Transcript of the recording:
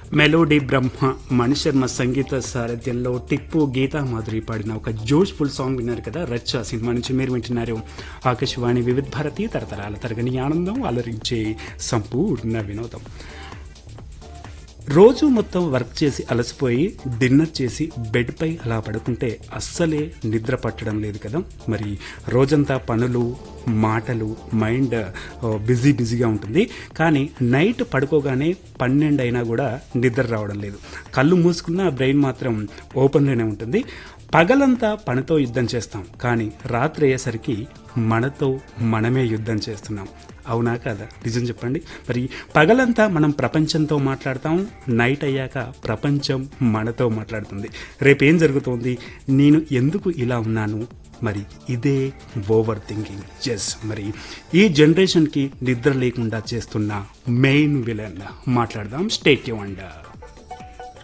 melody బ్రహ్మ మణిశర్మ సంగీత సారథ్యంలో టిప్పు గీతా మాధురి పాడిన ఒక జోష్ఫుల్ సాంగ్ విన్నారు కదా రచ్చ సినిమా నుంచి మీరు వింటున్నారు ఆకాశవాణి వివిధ భారతి తరతరాల తరగని ఆనందం అలరించే సంపూర్ణ వినోదం రోజు మొత్తం వర్క్ చేసి అలసిపోయి డిన్నర్ చేసి బెడ్పై అలా పడుకుంటే అస్సలే నిద్ర పట్టడం లేదు కదా మరి రోజంతా పనులు మాటలు మైండ్ బిజీ బిజీగా ఉంటుంది కానీ నైట్ పడుకోగానే పన్నెండు అయినా కూడా నిద్ర రావడం లేదు కళ్ళు మూసుకున్న బ్రెయిన్ మాత్రం ఓపెన్లోనే ఉంటుంది పగలంతా పనితో యుద్ధం చేస్తాం కానీ రాత్రి అయ్యేసరికి మనతో మనమే యుద్ధం చేస్తున్నాం అవునా కదా నిజం చెప్పండి మరి పగలంతా మనం ప్రపంచంతో మాట్లాడతాం నైట్ అయ్యాక ప్రపంచం మనతో మాట్లాడుతుంది రేపేం జరుగుతోంది నేను ఎందుకు ఇలా ఉన్నాను మరి ఇదే ఓవర్ థింకింగ్ ఎస్ మరి ఈ జనరేషన్కి నిద్ర లేకుండా చేస్తున్న మెయిన్ విలన్ మాట్లాడదాం స్టేట్ అండ్